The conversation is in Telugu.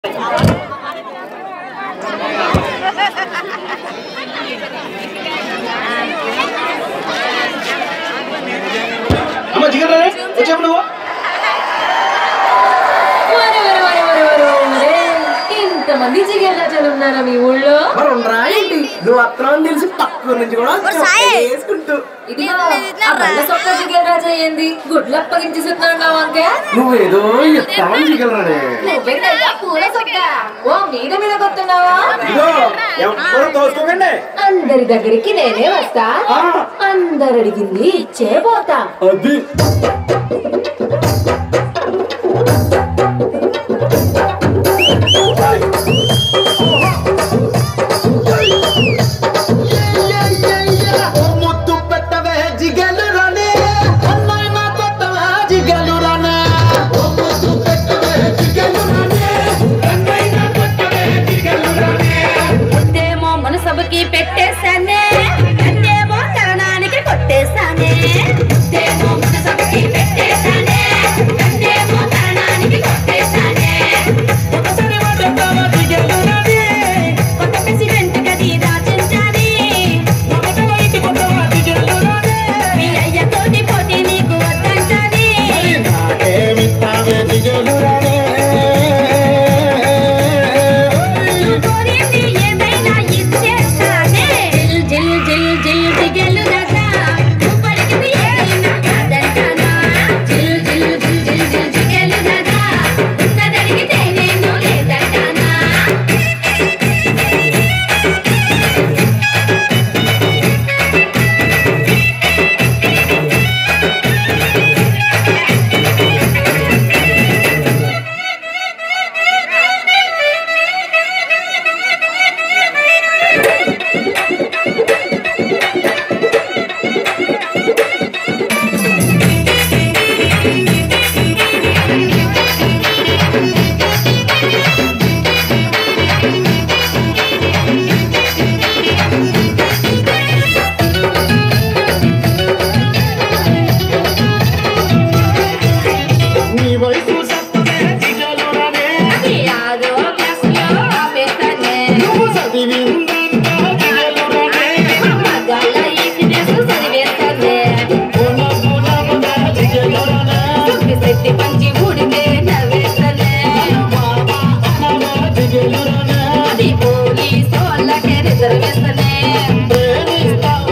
అమ్మ జిగర్ వచ్చాము నువ్వు వరే, వరే, వరే, వరే, వరే, వరే. ఇంతమంది జిగేల్ రాజాలు ఉన్నారా మీ ఊళ్ళో మరి ఉండరా ఏంటి నువ్వు అత్తరం తెలిసి తక్కువ నుంచి కూడా వచ్చావు. వేసుకుంటూ ఇది ఆ బల్ల సొక్క జిగేల్ రాజా ఏంది గుడ్లు అప్పగించి సుతున్నావు అంకే నువ్వేదో ఎత్తామని జిగలరాడే నువ్వేంటయ్యా పూల సొక్క ఓ మీద మీద కొత్తున్నావా ఇదిగో ఎవరు తోసుకోకండి అందరి దగ్గరికి నేనే వస్తా ఆ. అందరు అడిగింది ఇచ్చే పోతా అది